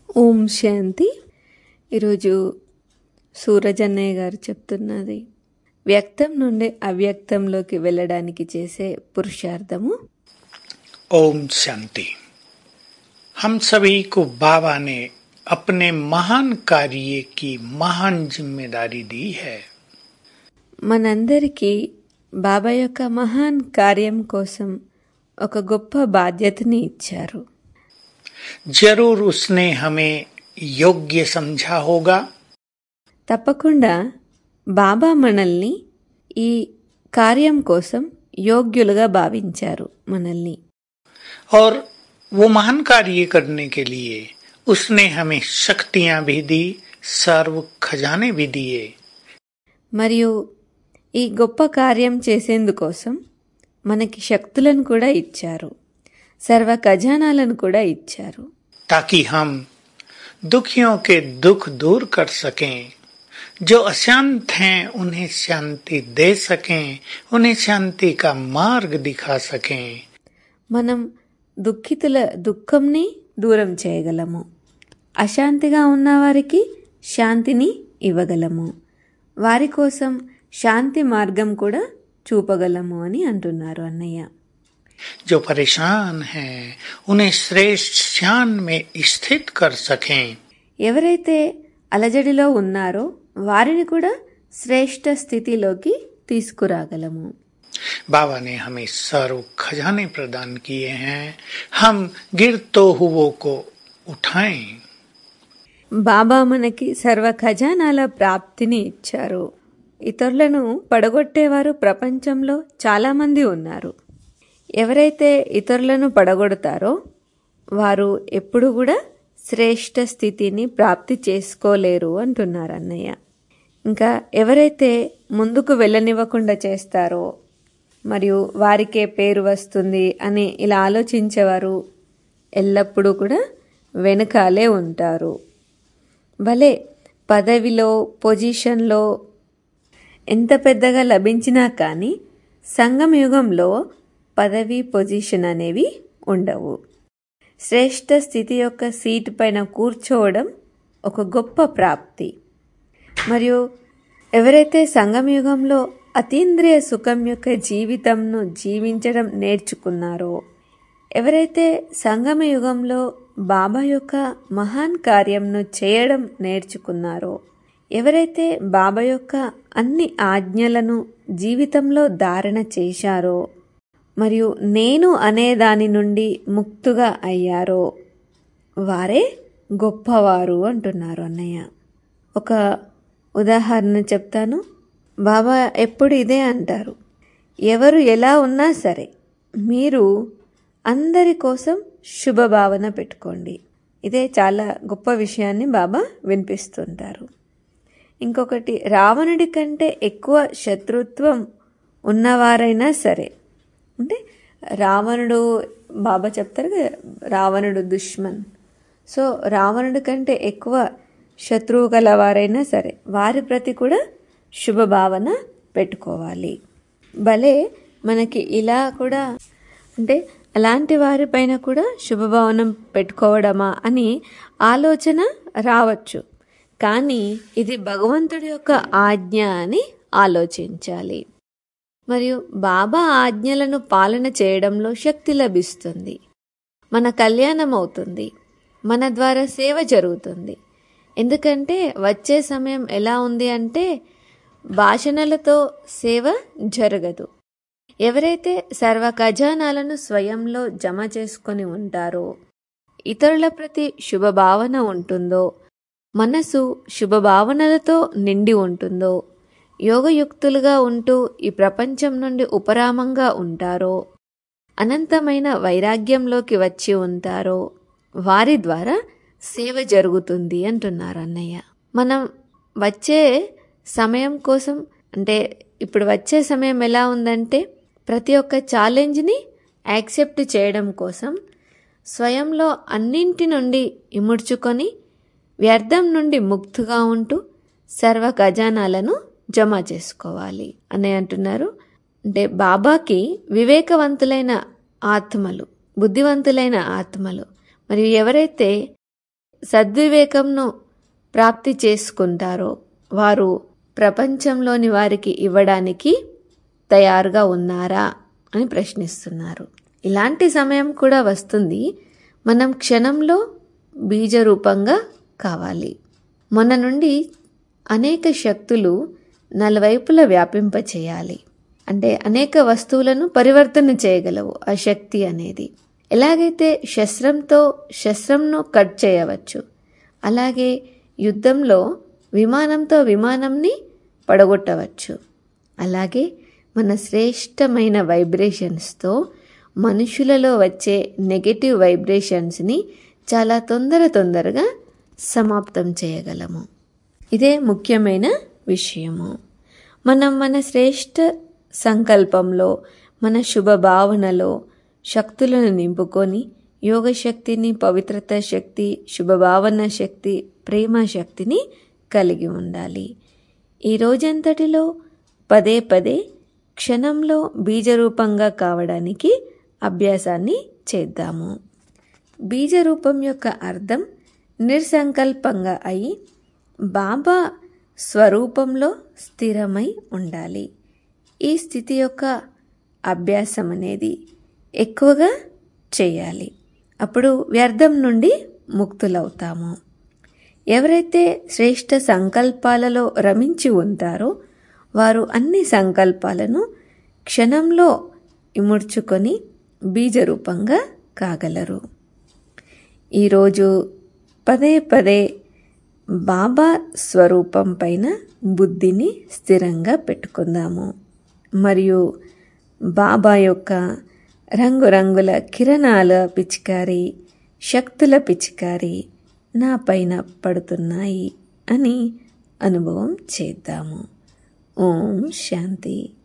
ఓం శాంతి ఈరోజు సూరజన్నయ్య గారు చెప్తున్నది వ్యక్తం నుండి అవ్యక్తంలోకి వెళ్ళడానికి చేసే పురుషార్థము ओम शांति हम सभी को बाबा ने अपने महान कार्य की महान जिम्मेदारी दी है మనందరికీ బాబా యొక్క మహాన్ కార్యం కోసం ఒక గొప్ప బాధ్యతని ఇచ్చారు जरूर उसने हमें योग्य समझा होगा తప్పకుండా బాబా మనల్ని ఈ కార్యం కోసం యోగ్యులుగా భావించారు మనల్ని और वो महान कार्य करने के लिए उसने हमें शक्तियां भी दी सर्व खजाने भी दिए మరియు ఈ గొప్ప కార్యం చేసేందుకోసం మనకి శక్తులను కూడా ఇచ్చారు సర్వ ఖజానాలను కూడా ఇచ్చారు ताकि हम दुखियों के दुख दूर कर सकें जो अशांत हैं उन्हें शांति दे सकें उन्हें शांति का मार्ग दिखा सकें మనం దుఃఖితుల దుఃఖంని దూరం చేయగలము అశాంతిగా ఉన్నవారికి శాంతిని ఇవ్వగలము వారి కోసం శాంతి మార్గం కూడా చూపగలము అని అంటున్నారు అన్నయ్య जो परेशान हैं उन्हें श्रेष्ठ शान में स्थित कर सकें ఎవరైతే అలజడిలో ఉన్నారో వారిని కూడా శ్రేష్ఠ స్థితిలోకి తీసుకురాగలము बाबा ने हमें सर्व खजाने प्रदान किए हैं हम गिरतो हुओं को उठाएं బాబా మనకి సర్వ ఖజానాల ప్రాప్తిని ఇచ్చారు ఇతరులను పడగొట్టేవారు ప్రపంచంలో చాలామంది ఉన్నారు ఎవరైతే ఇతరులను పడగొడతారో వారు ఎప్పుడు కూడా శ్రేష్ఠ స్థితిని ప్రాప్తి చేసుకోలేరు అంటున్నారు అన్నయ్య ఇంకా ఎవరైతే ముందుకు వెళ్ళనివ్వకుండా చేస్తారో మరియు వారికే పేరు వస్తుంది అని ఇలా ఆలోచించేవారు ఎల్లప్పుడూ కూడా వెనుకాలే ఉంటారు భలే పదవిలో పొజిషన్లో ఎంత పెద్దగా లభించినా కానీ సంగమ యుగంలో పదవి పొజిషన్ అనేవి ఉండవు శ్రేష్ఠ స్థితి యొక్క సీటు పైన కూర్చోవడం ఒక గొప్ప ప్రాప్తి మరియు ఎవరైతే సంగమ యుగంలో అతీంద్రియ సుఖం యొక్క జీవితంను జీవించడం నేర్చుకున్నారో ఎవరైతే సంగమ యుగంలో బాబా యొక్క మహాన్ కార్యంను చేయడం నేర్చుకున్నారో ఎవరైతే బాబా యొక్క అన్ని ఆజ్ఞలను జీవితంలో ధారణ చేశారో మరియు నేను అనే దాని నుండి ముక్తుగా అయ్యారో వారే గొప్పవారు అంటున్నారు అన్నయ్య ఒక ఉదాహరణ చెప్తాను బాబా ఎప్పుడు ఇదే అంటారు ఎవరు ఎలా ఉన్నా సరే మీరు అందరి కోసం శుభభావన పెట్టుకోండి ఇదే చాలా గొప్ప విషయాన్ని బాబా వినిపిస్తుంటారు ఇంకొకటి రావణుడి కంటే ఎక్కువ శత్రుత్వం ఉన్నవారైనా సరే అంటే రావణుడు బాబా చెప్తారు కదా రావణుడు దుష్మన్ సో రావణుడి కంటే ఎక్కువ శత్రువు గలవారైనా సరే వారి ప్రతి కూడా శుభభావన పెట్టుకోవాలి భలే మనకి ఇలా కూడా అంటే అలాంటి వారిపైన కూడా శుభభావనం పెట్టుకోవడమా అని ఆలోచన రావచ్చు కానీ ఇది భగవంతుడి యొక్క ఆజ్ఞ అని ఆలోచించాలి మరియు బాబా ఆజ్ఞలను పాలన చేయడంలో శక్తి లభిస్తుంది మన కళ్యాణం అవుతుంది మన ద్వారా సేవ జరుగుతుంది ఎందుకంటే వచ్చే సమయం ఎలా ఉంది అంటే భాషణలతో సేవ జరగదు ఎవరైతే సర్వ ఖజానాలను స్వయంలో జమ చేసుకొని ఉంటారో ఇతరుల ప్రతి శుభభావన ఉంటుందో మనసు శుభభావనలతో నిండి ఉంటుందో యోగయుక్తులుగా ఉంటూ ఈ ప్రపంచం నుండి ఉపరామంగా ఉంటారో అనంతమైన వైరాగ్యంలోకి వచ్చి ఉంటారో వారి ద్వారా సేవ జరుగుతుంది అంటున్నారు అన్నయ్య మనం వచ్చే సమయం కోసం అంటే ఇప్పుడు వచ్చే సమయం ఎలా ఉందంటే ప్రతి ఒక్క ఛాలెంజ్ని యాక్సెప్ట్ చేయడం కోసం స్వయంలో అన్నింటి నుండి ఇముడ్చుకొని వ్యర్థం నుండి ముక్తుగా ఉంటూ సర్వ ఖజానాలను జమ చేసుకోవాలి అని అంటున్నారు అంటే బాబాకి వివేకవంతులైన ఆత్మలు బుద్ధివంతులైన ఆత్మలు మరియు ఎవరైతే సద్వివేకంను ప్రాప్తి చేసుకుంటారో వారు ప్రపంచంలోని వారికి ఇవ్వడానికి తయారుగా ఉన్నారా అని ప్రశ్నిస్తున్నారు ఇలాంటి సమయం కూడా వస్తుంది మనం క్షణంలో బీజరూపంగా కావాలి మొన్న నుండి అనేక శక్తులు నలువైపులా వ్యాపింపచేయాలి అంటే అనేక వస్తువులను పరివర్తన చేయగలవు ఆ శక్తి అనేది ఎలాగైతే శస్త్రంతో శస్త్రంను కట్ చేయవచ్చు అలాగే యుద్ధంలో విమానంతో విమానంని పడగొట్టవచ్చు అలాగే మన శ్రేష్టమైన వైబ్రేషన్స్తో మనుషులలో వచ్చే నెగటివ్ వైబ్రేషన్స్ని చాలా తొందర తొందరగా సమాప్తం చేయగలము ఇదే ముఖ్యమైన విషయము మనం మన శ్రేష్ట సంకల్పంలో మన శుభ భావనలో శక్తులను నింపుకొని యోగ శక్తిని పవిత్రత శక్తి శుభభావన శక్తి ప్రేమ శక్తిని కలిగి ఉండాలి ఈ రోజంతటిలో పదే పదే క్షణంలో బీజరూపంగా కావడానికి అభ్యాసాన్ని చేద్దాము బీజరూపం యొక్క అర్థం నిర్సంకల్పంగా అయి బాబా స్వరూపంలో స్థిరమై ఉండాలి ఈ స్థితి యొక్క అభ్యాసం అనేది ఎక్కువగా చేయాలి అప్పుడు వ్యర్థం నుండి ముక్తులవుతాము ఎవరైతే శ్రేష్ట సంకల్పాలలో రమించి ఉంటారో వారు అన్ని సంకల్పాలను క్షణంలో ఇముడ్చుకొని బీజరూపంగా కాగలరు ఈరోజు పదే పదే బాబా స్వరూపం పైన బుద్ధిని స్థిరంగా పెట్టుకుందాము మరియు బాబా యొక్క రంగురంగుల కిరణాల పిచికారి శక్తుల పిచికారి నా పైన పడుతున్నాయి అని అనుభవం చేద్దాము ఓం శాంతి